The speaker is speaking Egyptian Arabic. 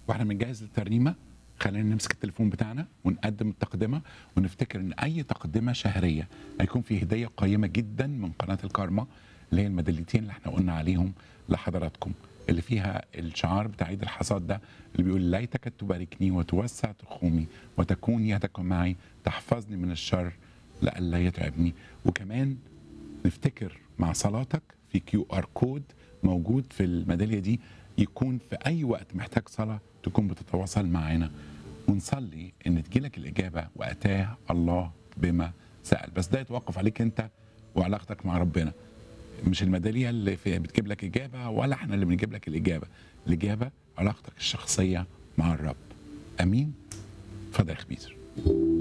واحنا بنجهز للترنيمه خلينا نمسك التليفون بتاعنا ونقدم التقدمه ونفتكر ان اي تقدمه شهريه هيكون في هديه قيمه جدا من قناه الكارما اللي هي الميداليتين اللي احنا قلنا عليهم لحضراتكم اللي فيها الشعار بتاع عيد الحصاد ده اللي بيقول ليتك تباركني وتوسع تخومي وتكون يدك معي تحفظني من الشر لئلا يتعبني وكمان نفتكر مع صلاتك في كيو ار كود موجود في الميداليه دي يكون في اي وقت محتاج صلاه تكون بتتواصل معانا ونصلي ان تجيلك الاجابه واتاه الله بما سال بس ده يتوقف عليك انت وعلاقتك مع ربنا مش الميداليه اللي في بتجيب لك اجابه ولا احنا اللي بنجيب لك الاجابه الاجابه علاقتك الشخصيه مع الرب امين اتفضل يا خبير